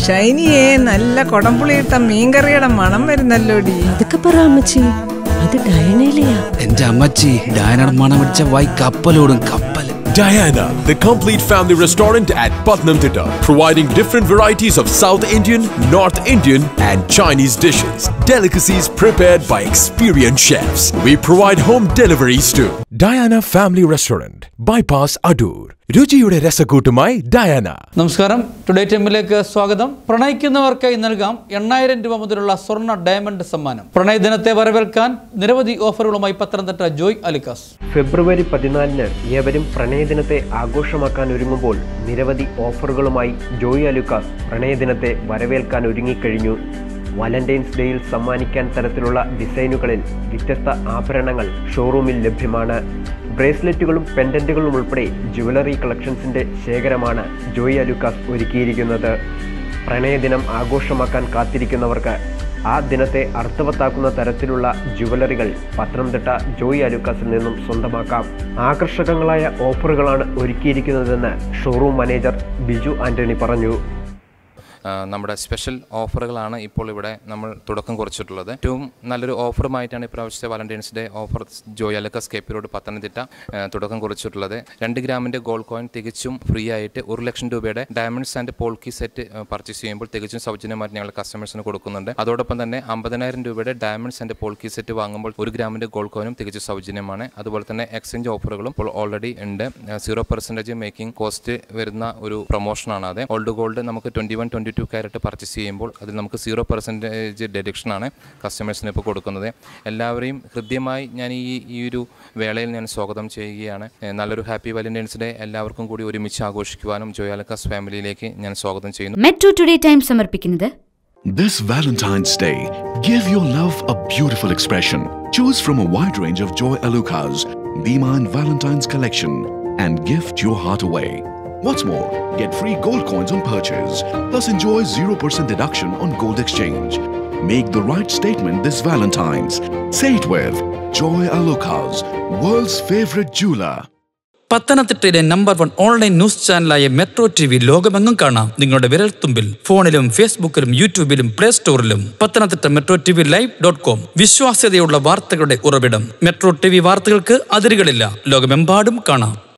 ഷൈനിയെ നല്ല കൊടംപുളിയിട്ട മീൻകറിയുടെ മണം വരുന്നല്ലോടി അതൊക്കെ പറ അമ്മച്ചി അത് ഡയനയിലെയാ എന്റെ അമ്മച്ചി ഡയനയുടെ മണം പിടിച്ച വായി കപ്പലോടും കപ്പൽ Diana, the complete family restaurant at Putnam Thitta, providing different varieties of South Indian, North Indian, and Chinese dishes. Delicacies prepared by experienced chefs. We provide home deliveries too. Diana Family Restaurant, Bypass Adur. രുചിയുടെ രസക്കൂട്ടുമായി Diana നമസ്കാരം today ടൈമിലേക്ക് സ്വാഗതം പ്രണയിക്കുന്നവർക്കായി നൽകാം എണ്ണായിരം രൂപ മുതലുള്ള സ്വർണ്ണ diamond സമ്മാനം പ്രണയ ദിനത്തെ വരവേൽക്കാൻ നിരവധി ഓഫറുകളുമായി പത്തനംതിട്ട ജോയ് അലിക്കാസ് ഫെബ്രുവരി പതിനാലിന് ഏവരും പ്രണയദിനത്തെ ആഘോഷമാക്കാൻ ഒരുങ്ങുമ്പോൾ നിരവധി ഓഫറുകളുമായി ജോയി അലുക്കാസ് പ്രണയദിനത്തെ വരവേൽക്കാൻ ഒരുങ്ങിക്കഴിഞ്ഞു വാലന്റൈൻസ് ഡേയിൽ സമ്മാനിക്കാൻ തരത്തിലുള്ള ഡിസൈനുകളിൽ വ്യത്യസ്ത ആഭരണങ്ങൾ ഷോറൂമിൽ ലഭ്യമാണ് ബ്രേസ്ലെറ്റുകളും പെൻഡന്റുകളും ഉൾപ്പെടെ ജുവലറി കളക്ഷൻസിന്റെ ശേഖരമാണ് ജോയി അലുക്കാസ് ഒരുക്കിയിരിക്കുന്നത് പ്രണയദിനം ആഘോഷമാക്കാൻ കാത്തിരിക്കുന്നവർക്ക് ആ ദിനത്തെ അർത്ഥവത്താക്കുന്ന തരത്തിലുള്ള ജുവലറികൾ പത്തനംതിട്ട ജോയി അലുക്കാസിൽ നിന്നും സ്വന്തമാക്കാം ആകർഷകങ്ങളായ ഓഫറുകളാണ് ഒരുക്കിയിരിക്കുന്നതെന്ന് ഷോറൂം മാനേജർ ബിജു ആന്റണി പറഞ്ഞു ആ, നമ്മുടെ സ്പെഷ്യൽ ഓഫറുകളാണ് ഇപ്പോൾ ഇവിടെ നമ്മൾ തുടക്കം കുറിച്ചിട്ടുള്ളത് ഏറ്റവും നല്ലൊരു ഓഫറുമായിട്ടാണ് ഇപ്രാവശ്യത്തെ Valentine's Day offer Joy Alukkas K P road Pathanamthitta ആ, തുടക്കം കുറിച്ചിട്ടുള്ളത് രണ്ട് ഗ്രാമിൻ്റെ ഗോൾഡ് കോയിൻ തികച്ചും ഫ്രീ ആയിട്ട് ഒരു ലക്ഷം രൂപയുടെ diamonds and polki set purchase ചെയ്യുമ്പോൾ തികച്ചും സൗജന്യമായിട്ട് ഞങ്ങൾ കസ്റ്റമേഴ്സിന് കൊടുക്കുന്നുണ്ട് അതോടൊപ്പം തന്നെ അമ്പതിനായിരം രൂപയുടെ ഡയമണ്ട്സ് ആൻഡ് പോൾക്കി സെറ്റ് വാങ്ങുമ്പോൾ ഒരു ഗ്രാമിൻ്റെ ഗോൾഡ് കോയിനും തികച്ചും സൗജന്യമാണ് അതുപോലെ തന്നെ എക്സ്ചേഞ്ച് ഓഫറുകളും ഇപ്പോൾ ഓൾറെഡി ഉണ്ട് സീറോ പെർസെൻറ്റേജ് മേക്കിംഗ് കോസ്റ്റ് വരുന്ന ഒരു പ്രൊമോഷനാണ് അത് ഓൾഡ് ഗോൾഡ് നമുക്ക് twenty one twenty two carat purchase ചെയ്യുമ്പോൾ അതിൽ നമുക്ക് സീറോ പെർസെൻറ്റേജ് ഡെഡക്ഷനാണ് കസ്റ്റമേഴ്സിന് ഇപ്പോൾ കൊടുക്കുന്നത് എല്ലാവരെയും ഹൃദ്യമായി ഞാൻ ഈ ഈ ഒരു വേളയിൽ ഞാൻ സ്വാഗതം ചെയ്യുകയാണ് ഏഹ് നല്ലൊരു ഹാപ്പി വാലന്റൈൻസ് ഡേ എല്ലാവർക്കും കൂടി ഒരുമിച്ച് ആഘോഷിക്കുവാനും ജോയാലക്കാസ് ഫാമിലിയിലേക്ക് ഞാൻ സ്വാഗതം ചെയ്യുന്നു മെട്രോ ടുഡേ ടൈം സമർപ്പിക്കുന്നത് This Valentine's Day, give your love a beautiful expression. Choose from a wide range of Joy Alucas, Bima and Valentine's collection, and gift your heart away. What's more, get free gold coins on purchase, plus enjoy 0% deduction on gold exchange. Make the right statement this Valentine's. Say it with Joy Alucas, world's favorite jeweler. പത്തനംതിട്ടയിലെ number one online news ചാനലായ metro T V ലോകമെങ്ങും കാണാം നിങ്ങളുടെ വിരൽത്തുമ്പിൽ ഫോണിലും ഫേസ്ബുക്കിലും യൂട്യൂബിലും play സ്റ്റോറിലും Pathanamthitta metro T V live dot com വിശ്വാസ്യതയുള്ള വാർത്തകളുടെ ഉറവിടം മെട്രോ ടി വി വാർത്തകൾക്ക് അതിരുകളില്ല ലോകമെമ്പാടും കാണാം